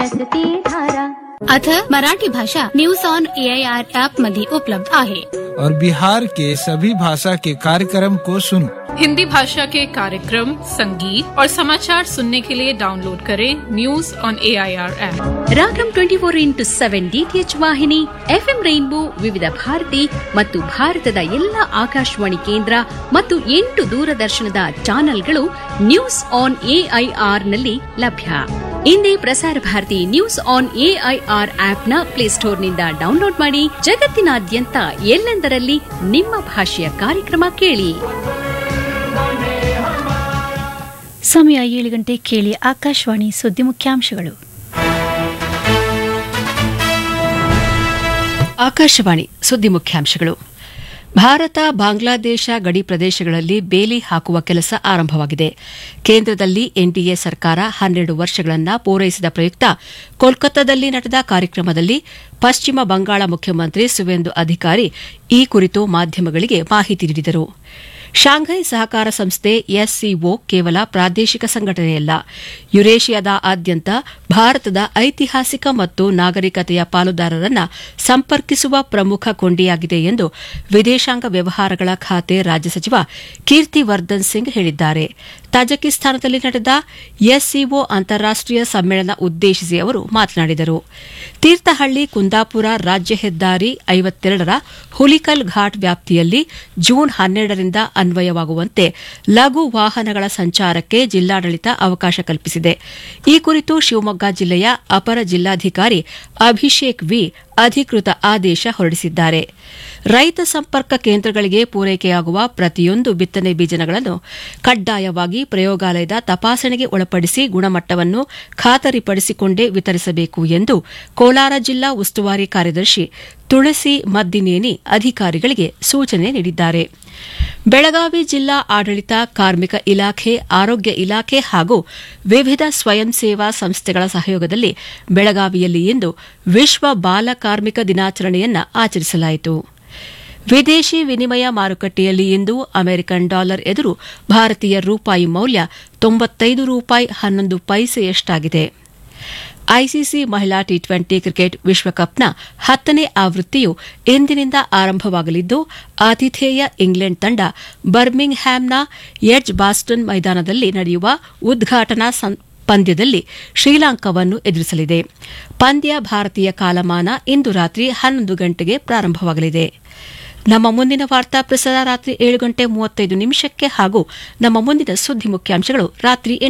असती धारा आता मराठी भाषा न्यूज ऑन एआयआर ऍप मध्ये उपलब्ध आहे और बिहार के सभी भाषा के कार्यक्रम को सुनो हिंदी भाषा के कार्यक्रम संगीत और समाचार सुनने के लिए डाउनलोड करें news on A I R app Ragam twenty four into seven DTH ವಾಹಿನಿ ಎಫ್ಎಂ ರೈನ್ಬೋ ವಿವಿಧ ಭಾರತಿ ಮತ್ತು ಭಾರತದ ಎಲ್ಲ ಆಕಾಶವಾಣಿ ಕೇಂದ್ರ ಮತ್ತು ಎಂಟು ದೂರದರ್ಶನದ ಚಾನೆಲ್ಗಳು ನ್ಯೂಸ್ ಆನ್ ಎಐಆರ್ ನಲ್ಲಿ ಲಭ್ಯ ಇಂದೇ Prasar Bharati news on AIR ಆಪ್ನ ಪ್ಲೇಸ್ಟೋರ್ನಿಂದ ಡೌನ್ಲೋಡ್ ಮಾಡಿ ಜಗತ್ತಿನಾದ್ಯಂತ ಎಲ್ಲೆಂದರಲ್ಲಿ ನಿಮ್ಮ ಭಾಷೆಯ ಕಾರ್ಯಕ್ರಮ ಕೇಳಿ ಸಮಯ ಏಳು ಗಂಟೆ ಕೇಳಿ ಆಕಾಶವಾಣಿ ಸುದ್ದಿ ಮುಖ್ಯಾಂಶಗಳು ಆಕಾಶವಾಣಿ ಸುದ್ದಿ ಮುಖ್ಯಾಂಶಗಳು ಭಾರತ ಬಾಂಗ್ಲಾದೇಶ ಗಡಿ ಪ್ರದೇಶಗಳಲ್ಲಿ ಬೇಲಿ ಹಾಕುವ ಕೆಲಸ ಆರಂಭವಾಗಿದೆ ಕೇಂದ್ರದಲ್ಲಿ ಎನ್ಡಿಎ ಸರ್ಕಾರ ಹನ್ನೆರಡು ವರ್ಷಗಳನ್ನು ಪೂರೈಸಿದ ಪ್ರಯುಕ್ತ ಕೋಲ್ಕತ್ತಾದಲ್ಲಿ ನಡೆದ ಕಾರ್ಯಕ್ರಮದಲ್ಲಿ ಪಶ್ಚಿಮ ಬಂಗಾಳ ಮುಖ್ಯಮಂತ್ರಿ ಸುವೇಂದು ಅಧಿಕಾರಿ ಈ ಕುರಿತು ಮಾಧ್ಯಮಗಳಿಗೆ ಮಾಹಿತಿ ನೀಡಿದರು ಶಾಂಘೈ ಸಹಕಾರ ಸಂಸ್ಥೆ ಎಸ್ಸಿಒ ಕೇವಲ ಪ್ರಾದೇಶಿಕ ಸಂಘಟನೆಯಲ್ಲ ಯುರೇಷಿಯಾದಾದ್ಯಂತ ಭಾರತದ ಐತಿಹಾಸಿಕ ಮತ್ತು ನಾಗರಿಕತೆಯ ಪಾಲುದಾರರನ್ನ ಸಂಪರ್ಕಿಸುವ ಪ್ರಮುಖ ಕೊಂಡಿಯಾಗಿದೆ ಎಂದು ವಿದೇಶಾಂಗ ವ್ಯವಹಾರಗಳ ಖಾತೆ ರಾಜ್ಯ ಸಚಿವ ಕೀರ್ತಿವರ್ಧನ್ ಸಿಂಗ್ ಹೇಳಿದ್ದಾರೆ ತಜಕಿಸ್ತಾನದಲ್ಲಿ ನಡೆದ ಎಸ್ಸಿಒ ಅಂತಾರಾಷ್ಟೀಯ ಸಮ್ಮೇಳನ ಉದ್ದೇಶಿಸಿ ಅವರು ಮಾತನಾಡಿದರು ತೀರ್ಥಹಳ್ಳಿ ಕುಂದಾಪುರ ರಾಜ್ಯ ಹೆದ್ದಾರಿ ಐವತ್ತೆರಡರ ಹುಲಿಕಲ್ ಘಾಟ್ ವ್ಯಾಪ್ತಿಯಲ್ಲಿ ಜೂನ್ ಹನ್ನೆರಡರಿಂದ ಅನ್ವಯವಾಗುವಂತೆ ಲಘು ವಾಹನಗಳ ಸಂಚಾರಕ್ಕೆ ಜಿಲ್ಲಾಡಳಿತ ಅವಕಾಶ ಕಲ್ಪಿಸಿದೆ ಈ ಕುರಿತು ಶಿವಮೊಗ್ಗ ಜಿಲ್ಲೆಯ ಅಪರ ಜಿಲ್ಲಾಧಿಕಾರಿ ಅಭಿಷೇಕ್ ವಿ ಅಧಿಕೃತ ಆದೇಶ ಹೊರಡಿಸಿದ್ದಾರೆ ರೈತ ಸಂಪರ್ಕ ಕೇಂದ್ರಗಳಿಗೆ ಪೂರೈಕೆಯಾಗುವ ಪ್ರತಿಯೊಂದು ಬಿತ್ತನೆ ಬೀಜಗಳನ್ನು ಕಡ್ಡಾಯವಾಗಿ ಪ್ರಯೋಗಾಲಯದ ತಪಾಸಣೆಗೆ ಒಳಪಡಿಸಿ ಗುಣಮಟ್ಟವನ್ನು ಖಾತರಿಪಡಿಸಿಕೊಂಡೇ ವಿತರಿಸಬೇಕು ಎಂದು ಕೋಲಾರ ಜಿಲ್ಲಾ ಉಸ್ತುವಾರಿ ಕಾರ್ಯದರ್ಶಿ ತುಳಸಿ ಮದ್ದಿನೇನಿ ಅಧಿಕಾರಿಗಳಿಗೆ ಸೂಚನೆ ನೀಡಿದ್ದಾರೆ ಬೆಳಗಾವಿ ಜಿಲ್ಲಾ ಆಡಳಿತ ಕಾರ್ಮಿಕ ಇಲಾಖೆ ಆರೋಗ್ಯ ಇಲಾಖೆ ಹಾಗೂ ವಿವಿಧ ಸ್ವಯಂ ಸೇವಾ ಸಂಸ್ಥೆಗಳ ಸಹಯೋಗದಲ್ಲಿ ಬೆಳಗಾವಿಯಲ್ಲಿ ಇಂದು ವಿಶ್ವ ಬಾಲ ಕಾರ್ಮಿಕ ದಿನಾಚರಣೆಯನ್ನು ಆಚರಿಸಲಾಯಿತು ವಿದೇಶಿ ವಿನಿಮಯ ಮಾರುಕಟ್ಟೆಯಲ್ಲಿ ಇಂದು ಅಮೆರಿಕನ್ ಡಾಲರ್ ಎದುರು ಭಾರತೀಯ ರೂಪಾಯಿ ಮೌಲ್ಯ ತೊಂಬತ್ತೈದು ರೂಪಾಯಿ ಹನ್ನೊಂದು ಪೈಸೆಯಷ್ಟಾಗಿದೆ ಐಸಿಸಿ ಮಹಿಳಾ ಟಿ ಟ್ವೆಂಟಿ ಕ್ರಿಕೆಟ್ ವಿಶ್ವಕಪ್ನ ಹತ್ತನೇ ಆವೃತ್ತಿಯು ಇಂದಿನಿಂದ ಆರಂಭವಾಗಲಿದ್ದು ಆತಿಥೇಯ ಇಂಗ್ಲೆಂಡ್ ತಂಡ ಬರ್ಮಿಂಗ್ ಹ್ಯಾಮ್ನ ಎಡ್ಜ್ ಬಾಸ್ಟನ್ ಮೈದಾನದಲ್ಲಿ ನಡೆಯುವ ಉದ್ಘಾಟನಾ ಪಂದ್ಯದಲ್ಲಿ ಶ್ರೀಲಂಕಾವನ್ನು ಎದುರಿಸಲಿದೆ ಪಂದ್ಯ ಭಾರತೀಯ ಕಾಲಮಾನ ಇಂದು ರಾತ್ರಿ ಹನ್ನೊಂದು ಗಂಟೆಗೆ ಪ್ರಾರಂಭವಾಗಲಿದೆ ನಮ್ಮ ಮುಂದಿನ ವಾರ್ತಾ ಪ್ರಸಾರ ರಾತ್ರಿ ಏಳು ಗಂಟೆ ಮೂವತ್ತೈದು ನಿಮಿಷಕ್ಕೆ ಹಾಗೂ ನಮ್ಮ ಮುಂದಿನ ಸುದ್ದಿ ಮುಖ್ಯಾಂಶಗಳು ರಾತ್ರಿ